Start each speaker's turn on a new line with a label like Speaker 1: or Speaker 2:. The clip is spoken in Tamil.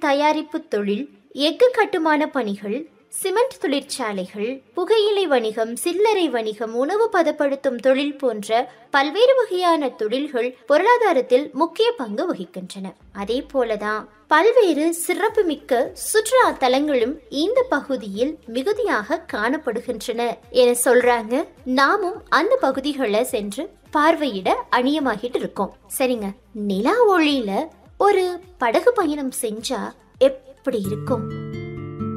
Speaker 1: தயாரிப்பு தொழில் எஃகு கட்டுமான பணிகள் சிமெண்ட் தொழிற்சாலைகள் புகையிலை வணிகம் சில்லறை வணிகம் உணவு பதப்படுத்தும் தொழில் போன்ற பல்வேறு வகையான தொழில்கள் பொருளாதாரத்தில் முக்கிய பங்கு வகிக்கின்றன அதே போலதான் பல்வேறு சிறப்புமிக்க சுற்றுலா தலங்களும் இந்த பகுதியில் மிகுதியாக காணப்படுகின்றன என சொல்றாங்க நாமும் அந்த பகுதிகளை சென்று பார்வையிட அணியமாகிட்டு இருக்கோம் சரிங்க நிலா ஒளியில ஒரு படகு பயணம் செஞ்சா எப்படி இருக்கும்